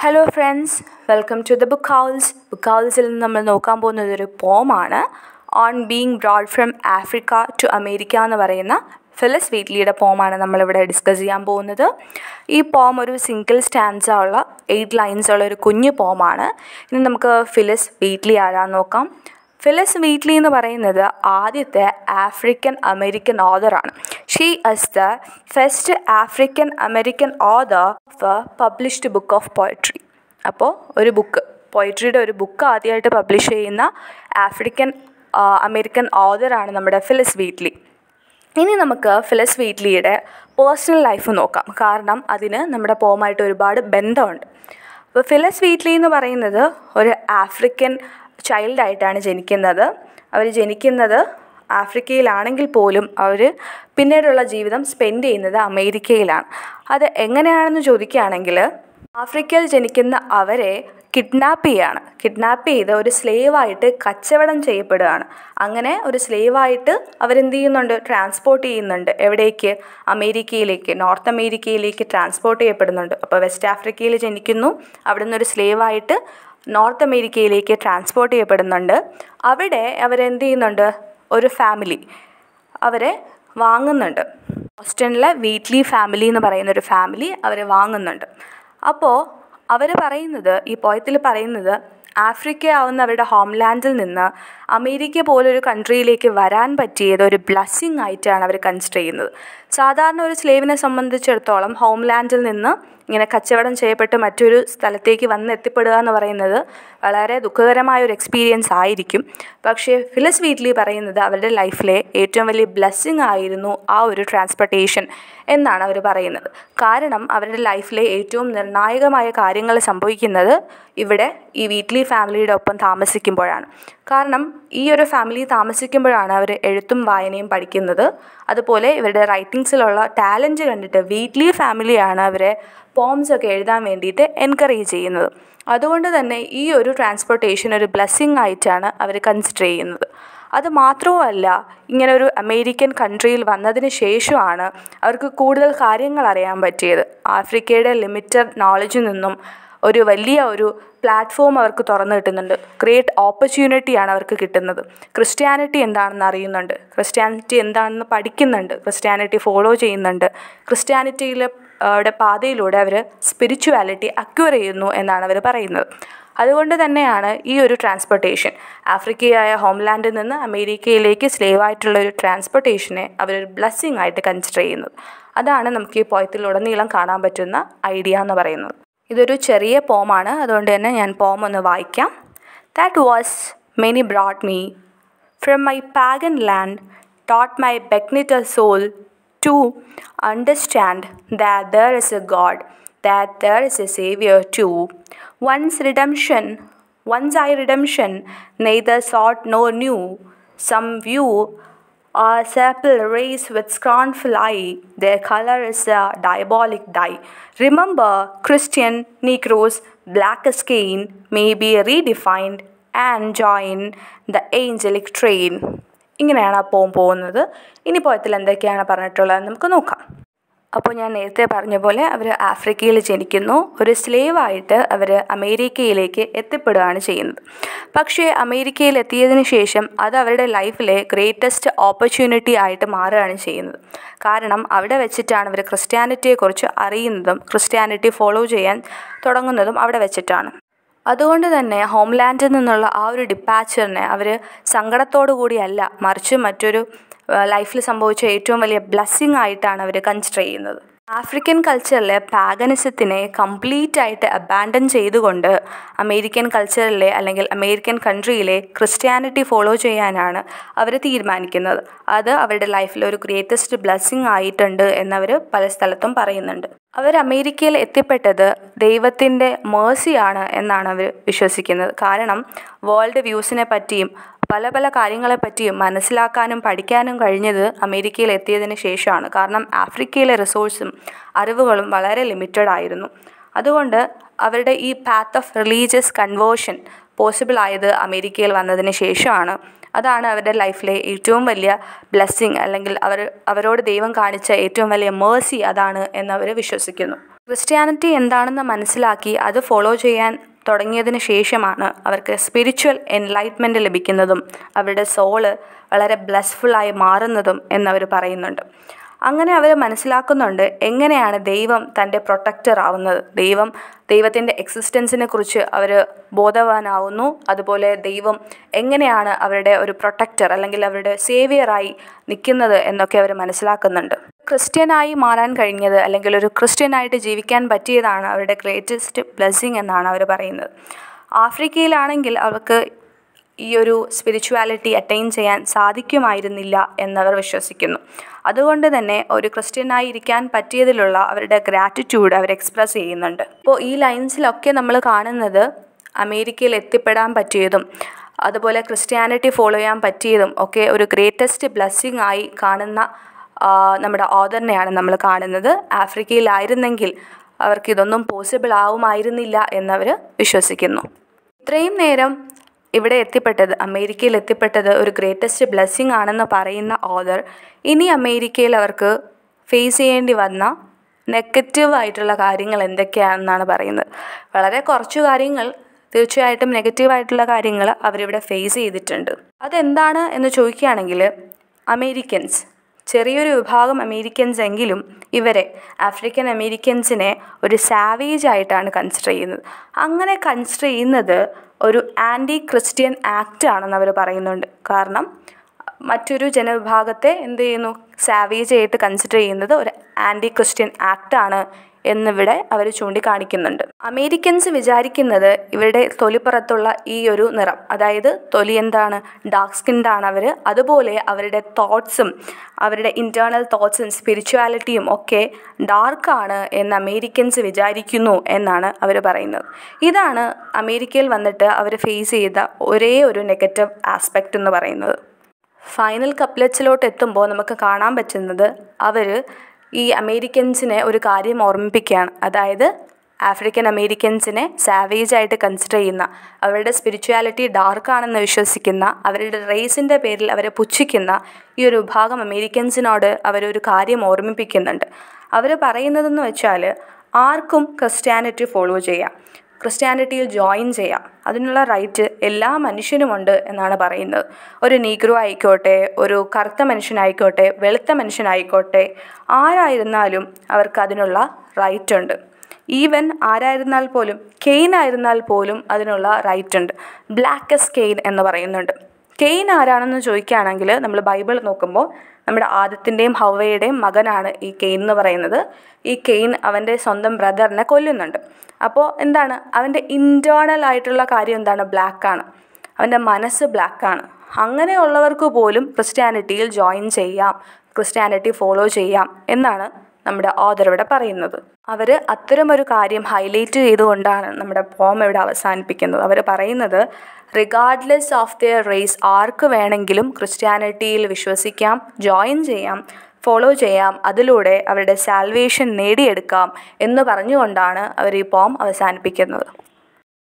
Hello friends welcome to the book house book ഹൗസിൽ നിന്ന് നമ്മൾ നോക്കാൻ പോകുന്നത് ഒരു പോമാണ് on being brought from Africa to America എന്ന് പറയുന്ന ഫിലിസ് വീറ്റ്ലിയുടെ പോമാണ് നമ്മളിവിടെ ഡിസ്കസ് ചെയ്യാൻ പോകുന്നത് ഈ പോം ഒരു സിംഗിൾ സ്റ്റാൻസ ഉള്ള എയ്റ്റ് ലൈൻസ് ഉള്ള ഒരു കുഞ്ഞു പോമാണ് ഇനി നമുക്ക് ഫിലിസ് വീറ്റ്ലി ആരാന്ന് നോക്കാം ഫിലിസ് വീറ്റ്ലി എന്ന് പറയുന്നത് ആദ്യത്തെ ആഫ്രിക്കൻ അമേരിക്കൻ ഓതറാണ് she is the first African American author of a published book of poetry അപ്പോൾ ഒരു ബുക്ക് പോയട്രിയുടെ ഒരു ബുക്ക് ആദ്യമായിട്ട് പബ്ലിഷ് ചെയ്യുന്ന ആഫ്രിക്കൻ അമേരിക്കൻ ഓതറാണ് നമ്മുടെ ഫിലിസ് വീറ്റ്ലി ഇനി നമുക്ക് ഫിലിസ് വീറ്റ്ലിയുടെ പേഴ്സണൽ ലൈഫ് നോക്കാം കാരണം അതിന് നമ്മുടെ പോമായിട്ട് ഒരുപാട് ബന്ധമുണ്ട് അപ്പോൾ ഫിലിസ് വീറ്റ്ലി എന്ന് പറയുന്നത് ഒരു ആഫ്രിക്കൻ ചൈൽഡായിട്ടാണ് ജനിക്കുന്നത് അവർ ജനിക്കുന്നത് ആഫ്രിക്കയിലാണെങ്കിൽ പോലും അവർ പിന്നീടുള്ള ജീവിതം സ്പെൻഡ് ചെയ്യുന്നത് അമേരിക്കയിലാണ് അത് എങ്ങനെയാണെന്ന് ചോദിക്കുകയാണെങ്കിൽ ആഫ്രിക്കയിൽ ജനിക്കുന്ന അവരെ കിഡ്നാപ്പ് ചെയ്യാണ് കിഡ്നാപ്പ് ചെയ്ത് ഒരു സ്ലേവായിട്ട് കച്ചവടം ചെയ്യപ്പെടുകയാണ് അങ്ങനെ ഒരു സ്ലേവായിട്ട് അവരെന്ത് ചെയ്യുന്നുണ്ട് ട്രാൻസ്പോർട്ട് ചെയ്യുന്നുണ്ട് എവിടേക്ക് അമേരിക്കയിലേക്ക് നോർത്ത് അമേരിക്കയിലേക്ക് ട്രാൻസ്പോർട്ട് ചെയ്യപ്പെടുന്നുണ്ട് അപ്പോൾ വെസ്റ്റ് ആഫ്രിക്കയിൽ ജനിക്കുന്നു അവിടെ നിന്നൊരു സ്ലേവായിട്ട് നോർത്ത് അമേരിക്കയിലേക്ക് ട്രാൻസ്പോർട്ട് ചെയ്യപ്പെടുന്നുണ്ട് അവിടെ അവരെന്ത് ചെയ്യുന്നുണ്ട് ഒരു ഫാമിലി അവരെ വാങ്ങുന്നുണ്ട് ബോസ്റ്റണിലെ വീറ്റ്ലി ഫാമിലി എന്ന് പറയുന്ന ഒരു ഫാമിലി അവരെ വാങ്ങുന്നുണ്ട് അപ്പോൾ അവർ പറയുന്നത് ഈ പോയത്തിൽ പറയുന്നത് ആഫ്രിക്ക ആവുന്ന അവരുടെ ഹോംലാൻഡിൽ നിന്ന് അമേരിക്ക പോലൊരു കൺട്രിയിലേക്ക് വരാൻ പറ്റിയത് ഒരു ബ്ലസ്സിങ് ആയിട്ടാണ് അവർ കൺസിഡർ ചെയ്യുന്നത് സാധാരണ ഒരു സ്ലേവിനെ സംബന്ധിച്ചിടത്തോളം ഹോംലാൻഡിൽ നിന്ന് ഇങ്ങനെ കച്ചവടം ചെയ്യപ്പെട്ട് മറ്റൊരു സ്ഥലത്തേക്ക് വന്ന് എത്തിപ്പെടുക എന്ന് പറയുന്നത് വളരെ ദുഃഖകരമായ ഒരു എക്സ്പീരിയൻസ് ആയിരിക്കും പക്ഷേ ഫിലിസ് വീറ്റ്ലി പറയുന്നത് അവരുടെ ലൈഫിലെ ഏറ്റവും വലിയ ബ്ലെസ്സിങ് ആയിരുന്നു ആ ഒരു ട്രാൻസ്പോർട്ടേഷൻ എന്നാണ് അവർ പറയുന്നത് കാരണം അവരുടെ ലൈഫിലെ ഏറ്റവും നിർണായകമായ കാര്യങ്ങൾ സംഭവിക്കുന്നത് ഇവിടെ ഈ വീറ്റ്ലി ഫാമിലിയുടെ ഒപ്പം താമസിക്കുമ്പോഴാണ് കാരണം ഈ ഒരു ഫാമിലി താമസിക്കുമ്പോഴാണ് അവർ എഴുത്തും വായനയും പഠിക്കുന്നത് അതുപോലെ ഇവരുടെ റൈറ്റിങ്സിലുള്ള ടാലൻറ്റ് കണ്ടിട്ട് വീറ്റ്ലി ഫാമിലിയാണ് അവരെ പോംസ് ഒക്കെ എഴുതാൻ വേണ്ടിയിട്ട് എൻകറേജ് ചെയ്യുന്നത് അതുകൊണ്ട് തന്നെ ഈ ഒരു ട്രാൻസ്പോർട്ടേഷൻ ഒരു ബ്ലെസ്സിങ് ആയിട്ടാണ് അവർ കൺസിഡർ ചെയ്യുന്നത് അത് മാത്രവുമല്ല ഇങ്ങനെ ഒരു അമേരിക്കൻ കൺട്രിയിൽ വന്നതിന് ശേഷമാണ് അവർക്ക് കൂടുതൽ കാര്യങ്ങൾ അറിയാൻ പറ്റിയത് ആഫ്രിക്കയുടെ ലിമിറ്റഡ് നോളജിൽ നിന്നും ഒരു വലിയ ഒരു പ്ലാറ്റ്ഫോം അവർക്ക് തുറന്നു കിട്ടുന്നുണ്ട് ഗ്രേറ്റ് ഓപ്പർച്യൂണിറ്റിയാണ് അവർക്ക് കിട്ടുന്നത് ക്രിസ്ത്യാനിറ്റി എന്താണെന്ന് അറിയുന്നുണ്ട് ക്രിസ്ത്യാനിറ്റി എന്താണെന്ന് പഠിക്കുന്നുണ്ട് ക്രിസ്ത്യാനിറ്റി ഫോളോ ചെയ്യുന്നുണ്ട് ക്രിസ്ത്യാനിറ്റിയിലെ പാതയിലൂടെ അവർ സ്പിരിച്വാലിറ്റി അക്യൂർ ചെയ്യുന്നു എന്നാണ് അവർ പറയുന്നത് അതുകൊണ്ട് തന്നെയാണ് ഈ ഒരു ട്രാൻസ്പോർട്ടേഷൻ ആഫ്രിക്കയായ ഹോംലാൻഡിൽ നിന്ന് അമേരിക്കയിലേക്ക് സ്ലേവായിട്ടുള്ള ഒരു ട്രാൻസ്പോർട്ടേഷനെ അവരൊരു ബ്ലെസ്സിങ് ആയിട്ട് കൺസിഡർ ചെയ്യുന്നത് അതാണ് നമുക്ക് ഈ പോയത്തിലുടനീളം കാണാൻ പറ്റുന്ന ഐഡിയ എന്ന് പറയുന്നത് ഇതൊരു ചെറിയ പോമാണ് അതുകൊണ്ട് തന്നെ ഞാൻ പോം ഒന്ന് വായിക്കാം that was many brought me from my pagan land taught my benighted soul to understand that there is a God that there is a Savior too. Once redemption, once I redemption, neither sought nor knew. Some view a sapple race with scornful eye, their color is a diabolic dye. Remember, Christian Negroes, black as Cain, may be redefined and join the angelic train. ഇങ്ങനെയാണ് ആ പോം പോകുന്നത് ഇനി പോയത്തിൽ എന്തൊക്കെയാണ് പറഞ്ഞിട്ടുള്ളത് നമുക്ക് നോക്കാം അപ്പോൾ ഞാൻ നേരത്തെ പറഞ്ഞ പോലെ അവർ ആഫ്രിക്കയിൽ ജനിക്കുന്നു ഒരു സ്ലേവായിട്ട് അവർ അമേരിക്കയിലേക്ക് എത്തിപ്പെടുകയാണ് ചെയ്യുന്നത് പക്ഷേ അമേരിക്കയിൽ എത്തിയതിന് ശേഷം അത് അവരുടെ ലൈഫിലെ ഗ്രേറ്റസ്റ്റ് ഓപ്പർച്യൂണിറ്റി ആയിട്ട് മാറുകയാണ് ചെയ്യുന്നത് കാരണം അവിടെ വെച്ചിട്ടാണ് അവർ ക്രിസ്ത്യാനിറ്റിയെക്കുറിച്ച് അറിയുന്നതും ക്രിസ്ത്യാനിറ്റി ഫോളോ ചെയ്യാൻ തുടങ്ങുന്നതും അവിടെ വെച്ചിട്ടാണ് അതുകൊണ്ട് തന്നെ ഹോംലാൻഡിൽ നിന്നുള്ള ആ ഒരു ഡിപ്പാച്ചറിനെ അവർ സങ്കടത്തോടു കൂടിയല്ല മറിച്ച് മറ്റൊരു ലൈഫിൽ സംഭവിച്ച ഏറ്റവും വലിയ ബ്ലെസ്സിങ് ആയിട്ടാണ് അവർ കൺസിഡർ ചെയ്യുന്നത് ആഫ്രിക്കൻ കൾച്ചറിലെ പാഗനിസത്തിനെ കംപ്ലീറ്റ് ആയിട്ട് അബാൻഡൻ ചെയ്തുകൊണ്ട് അമേരിക്കൻ കൾച്ചറിലെ അല്ലെങ്കിൽ അമേരിക്കൻ കൺട്രിയിലെ ക്രിസ്ത്യാനിറ്റി ഫോളോ ചെയ്യാനാണ് അവർ തീരുമാനിക്കുന്നത് അത് അവരുടെ ലൈഫിൽ ഒരു ഗ്രേറ്റസ്റ്റ് ബ്ലെസ്സിങ് ആയിട്ടുണ്ട് എന്നവർ പല സ്ഥലത്തും പറയുന്നുണ്ട് അവർ അമേരിക്കയിൽ എത്തിപ്പെട്ടത് ദൈവത്തിൻ്റെ മേഴ്സിയാണ് എന്നാണ് അവർ വിശ്വസിക്കുന്നത് കാരണം വേൾഡ് വ്യൂസിനെ പറ്റിയും പല പല കാര്യങ്ങളെപ്പറ്റിയും മനസ്സിലാക്കാനും പഠിക്കാനും കഴിഞ്ഞത് അമേരിക്കയിൽ എത്തിയതിന് ശേഷമാണ് കാരണം ആഫ്രിക്കയിലെ റിസോഴ്സും അറിവുകളും വളരെ ലിമിറ്റഡ് ആയിരുന്നു അതുകൊണ്ട് അവരുടെ ഈ path of religious conversion possible ആയത് അമേരിക്കയിൽ വന്നതിന് ശേഷമാണ് അതാണ് അവരുടെ ലൈഫിലെ ഏറ്റവും വലിയ ബ്ലെസ്സിങ് അല്ലെങ്കിൽ അവർ അവരോട് ദൈവം കാണിച്ച ഏറ്റവും വലിയ മേഴ്സി അതാണ് എന്നവർ വിശ്വസിക്കുന്നു ക്രിസ്ത്യാനിറ്റി എന്താണെന്ന് മനസ്സിലാക്കി അത് ഫോളോ ചെയ്യാൻ തുടങ്ങിയതിന് ശേഷമാണ് അവർക്ക് സ്പിരിച്വൽ എൻലൈറ്റ്മെൻറ്റ് ലഭിക്കുന്നതും അവരുടെ സോള് വളരെ ബ്ലെസ്ഫുള്ളായി മാറുന്നതും എന്നവർ പറയുന്നുണ്ട് അങ്ങനെ അവർ മനസ്സിലാക്കുന്നുണ്ട് എങ്ങനെയാണ് ദൈവം തൻ്റെ പ്രൊട്ടക്റ്റർ ആവുന്നത് ദൈവം ദൈവത്തിൻ്റെ എക്സിസ്റ്റൻസിനെ കുറിച്ച് അവർ ബോധവാനാവുന്നു അതുപോലെ ദൈവം എങ്ങനെയാണ് അവരുടെ ഒരു പ്രൊട്ടക്റ്റർ അല്ലെങ്കിൽ അവരുടെ സേവിയറായി നിൽക്കുന്നത് എന്നൊക്കെ അവർ മനസ്സിലാക്കുന്നുണ്ട് ക്രിസ്ത്യനായി മാറാൻ കഴിഞ്ഞത് അല്ലെങ്കിൽ ഒരു ക്രിസ്ത്യനായിട്ട് ജീവിക്കാൻ പറ്റിയതാണ് അവരുടെ ഗ്രേറ്റസ്റ്റ് ബ്ലെസ്സിങ് എന്നാണ് അവർ പറയുന്നത് ആഫ്രിക്കയിലാണെങ്കിൽ അവർക്ക് ഈ ഒരു സ്പിരിച്വാലിറ്റി അറ്റൈൻ ചെയ്യാൻ സാധിക്കുമായിരുന്നില്ല എന്നവർ വിശ്വസിക്കുന്നു അതുകൊണ്ട് തന്നെ ഒരു ക്രിസ്ത്യനായി ഇരിക്കാൻ പറ്റിയതിലുള്ള അവരുടെ ഗ്രാറ്റിറ്റ്യൂഡ് അവർ എക്സ്പ്രസ് ചെയ്യുന്നുണ്ട് അപ്പോൾ ഈ ലൈൻസിലൊക്കെ നമ്മൾ കാണുന്നത് അമേരിക്കയിൽ എത്തിപ്പെടാൻ പറ്റിയതും അതുപോലെ ക്രിസ്ത്യാനിറ്റി ഫോളോ ചെയ്യാൻ പറ്റിയതും ഒക്കെ ഒരു ഗ്രേറ്റസ്റ്റ് ബ്ലെസ്സിങ് ആയി കാണുന്ന നമ്മുടെ ഓദറിനെയാണ് നമ്മൾ കാണുന്നത് ആഫ്രിക്കയിലായിരുന്നെങ്കിൽ അവർക്ക് ഇതൊന്നും പോസിബിൾ ആവുമായിരുന്നില്ല എന്നവർ വിശ്വസിക്കുന്നു ഇത്രയും നേരം ഇവിടെ എത്തിപ്പെട്ടത് അമേരിക്കയിൽ എത്തിപ്പെട്ടത് ഒരു ഗ്രേറ്റസ്റ്റ് ബ്ലെസ്സിങ് ആണെന്ന് പറയുന്ന ഓദർ ഇനി അമേരിക്കയിൽ അവർക്ക് ഫേസ് ചെയ്യേണ്ടി വന്ന നെഗറ്റീവ് ആയിട്ടുള്ള കാര്യങ്ങൾ എന്തൊക്കെയാണെന്നാണ് പറയുന്നത് വളരെ കുറച്ച് കാര്യങ്ങൾ തീർച്ചയായിട്ടും നെഗറ്റീവായിട്ടുള്ള കാര്യങ്ങൾ അവരിവിടെ ഫേസ് ചെയ്തിട്ടുണ്ട് അതെന്താണ് എന്ന് ചോദിക്കുകയാണെങ്കിൽ അമേരിക്കൻസ് ചെറിയൊരു വിഭാഗം അമേരിക്കൻസ് എങ്കിലും ഇവരെ ആഫ്രിക്കൻ അമേരിക്കൻസിനെ ഒരു സാവേജ് ആയിട്ടാണ് കൺസിഡർ ചെയ്യുന്നത് അങ്ങനെ കൺസിഡർ ചെയ്യുന്നത് ഒരു ആൻറ്റി ക്രിസ്ത്യൻ ആക്റ്റ് ആണെന്ന് അവർ പറയുന്നുണ്ട് കാരണം മറ്റൊരു ജനവിഭാഗത്തെ എന്ത് ചെയ്യുന്നു സാവേജ് ആയിട്ട് കൺസിഡർ ചെയ്യുന്നത് ഒരു ആൻറ്റി ക്രിസ്ത്യൻ ആക്റ്റ് ആണ് എന്നിവിടെ അവർ ചൂണ്ടിക്കാണിക്കുന്നുണ്ട് അമേരിക്കൻസ് വിചാരിക്കുന്നത് ഇവരുടെ തൊലിപ്പുറത്തുള്ള ഈ ഒരു നിറം അതായത് തൊലി എന്താണ് ഡാർക്ക് സ്കിൻഡാണ് അവർ അതുപോലെ അവരുടെ തോട്ട്സും അവരുടെ ഇൻറ്റേർണൽ തോട്ട്സും സ്പിരിച്വാലിറ്റിയും ഒക്കെ ഡാർക്കാണ് എന്ന് അമേരിക്കൻസ് വിചാരിക്കുന്നു എന്നാണ് അവർ പറയുന്നത് ഇതാണ് അമേരിക്കയിൽ വന്നിട്ട് അവർ ഫേസ് ചെയ്ത ഒരേ ഒരു നെഗറ്റീവ് ആസ്പെക്റ്റ് എന്ന് പറയുന്നത് ഫൈനൽ കപ്ലറ്റ്സിലോട്ട് എത്തുമ്പോൾ നമുക്ക് കാണാൻ പറ്റുന്നത് അവർ ഈ അമേരിക്കൻസിനെ ഒരു കാര്യം ഓർമ്മിപ്പിക്കുകയാണ് അതായത് ആഫ്രിക്കൻ അമേരിക്കൻസിനെ സാവേജ് ആയിട്ട് കൺസിഡർ ചെയ്യുന്ന അവരുടെ സ്പിരിച്വാലിറ്റി ഡാർക്കാണെന്ന് വിശ്വസിക്കുന്ന അവരുടെ റേസിൻ്റെ പേരിൽ അവരെ പുച്ഛിക്കുന്ന ഈ ഒരു വിഭാഗം അമേരിക്കൻസിനോട് അവരൊരു കാര്യം ഓർമ്മിപ്പിക്കുന്നുണ്ട് അവർ പറയുന്നതെന്ന് വെച്ചാൽ ആർക്കും ക്രിസ്ത്യാനിറ്റി ഫോളോ ചെയ്യാം ക്രിസ്ത്യാനിറ്റിയിൽ ജോയിൻ ചെയ്യാം അതിനുള്ള റൈറ്റ് എല്ലാ മനുഷ്യനുമുണ്ട് എന്നാണ് പറയുന്നത് ഒരു നീഗ്രോ ആയിക്കോട്ടെ ഒരു കറുത്ത മനുഷ്യനായിക്കോട്ടെ വെളുത്ത മനുഷ്യനായിക്കോട്ടെ ആരായിരുന്നാലും അവർക്ക് അതിനുള്ള റൈറ്റ് ഉണ്ട് ഈവൻ ആരായിരുന്നാൽ പോലും കെയ്ൻ ആയിരുന്നാൽ പോലും അതിനുള്ള റൈറ്റ് ഉണ്ട് ബ്ലാക്കസ് കെയ്ൻ എന്ന് പറയുന്നുണ്ട് കെയ്ൻ ആരാണെന്ന് ചോദിക്കുകയാണെങ്കിൽ നമ്മൾ ബൈബിൾ നോക്കുമ്പോൾ നമ്മുടെ ആദത്തിൻ്റെയും ഹവയുടെയും മകനാണ് ഈ കെയ്ൻ എന്ന് പറയുന്നത് ഈ കെയ്ൻ അവൻ്റെ സ്വന്തം ബ്രദറിനെ കൊല്ലുന്നുണ്ട് അപ്പോൾ എന്താണ് അവൻ്റെ ഇൻറ്റേർണൽ ആയിട്ടുള്ള കാര്യം എന്താണ് ബ്ലാക്കാണ് അവൻ്റെ മനസ്സ് ബ്ലാക്കാണ് അങ്ങനെയുള്ളവർക്ക് പോലും ക്രിസ്ത്യാനിറ്റിയിൽ ജോയിൻ ചെയ്യാം ക്രിസ്ത്യാനിറ്റി ഫോളോ ചെയ്യാം എന്നാണ് നമ്മുടെ ഓദർ ഇവിടെ പറയുന്നത് അവർ അത്തരമൊരു കാര്യം ഹൈലൈറ്റ് ചെയ്തുകൊണ്ടാണ് നമ്മുടെ പോം ഇവിടെ അവസാനിപ്പിക്കുന്നത് അവർ പറയുന്നത് റിഗാർഡ്ലെസ് ഓഫ് ദിയർ റേസ് ആർക്ക് വേണമെങ്കിലും ക്രിസ്ത്യാനിറ്റിയിൽ വിശ്വസിക്കാം ജോയിൻ ചെയ്യാം ഫോളോ ചെയ്യാം അതിലൂടെ അവരുടെ സാൽവേഷൻ നേടിയെടുക്കാം എന്ന് പറഞ്ഞുകൊണ്ടാണ് അവർ ഈ പോം അവസാനിപ്പിക്കുന്നത്